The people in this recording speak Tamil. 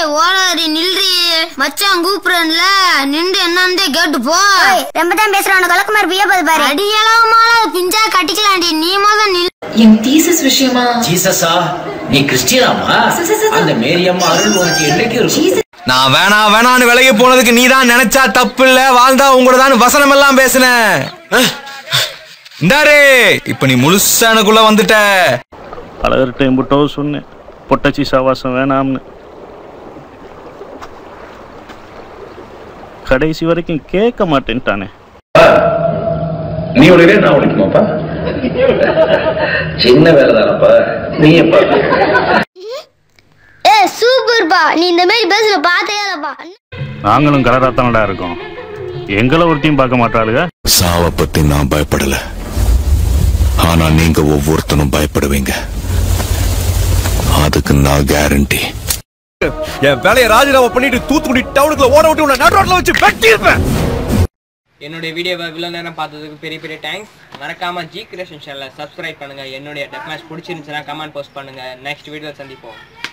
ஓடாரி நில்றி மச்சான் கூப்பிடுறேன்ல நின்று என்னன்னு கேட்டு போ ரொம்ப தான் பேசுறான் கலக்குமார் பிய போது பாரு அடியளவுமால பிஞ்சா கட்டிக்கலாண்டி நீ முத நில் என் தீசஸ் விஷயமா ஜீசஸா நீ கிறிஸ்டியனாமா அந்த மேரியம்மா அருள் உனக்கு என்னைக்கு இருக்கும் நான் வேணா வேணான்னு விலகி போனதுக்கு நீ தான் நினைச்சா தப்பு இல்ல வாழ்ந்தா உங்களோட தான் வசனம் எல்லாம் பேசுன இந்தாரு இப்ப நீ முழுசா எனக்குள்ள வந்துட்ட அழகர்கிட்ட எம்பிட்டோ சொன்னேன் பொட்டச்சி சாவாசம் வேணாம்னு கடைசி வரைக்கும் கேட்க மாட்டேன்ட்டானே நீ உடையிலே நான் உடைக்குமாப்பா சின்ன வேலை தானப்பா நீ எப்பா ஏ சூப்பர்ப்பா நீ இந்த மாதிரி பேசுற பார்த்தே இல்லப்பா நாங்களும் கலராக தானடா இருக்கோம் எங்களை ஒருத்தையும் பார்க்க மாட்டாளுங்க சாவை பத்தி நான் பயப்படல ஆனா நீங்க ஒவ்வொருத்தனும் பயப்படுவீங்க அதுக்கு நான் கேரண்டி என் வேலையை ராஜினாமா பண்ணிட்டு தூத்துக்குடி டவுனுக்குள்ள ஓட விட்டு உன்னை நடுரோட்ல வச்சு வெட்டி இருப்பேன் என்னுடைய வீடியோவை இவ்வளோ நேரம் பார்த்ததுக்கு பெரிய பெரிய தேங்க்ஸ் மறக்காம ஜி கிரியேஷன் சேனலை சப்ஸ்கிரைப் பண்ணுங்க என்னுடைய டெக் மேட்ச் பிடிச்சிருந்துச்சுன்னா கமெண்ட் போஸ்ட் பண்ணுங்க நெக்ஸ்ட் வீடியோ சந்திப்போம்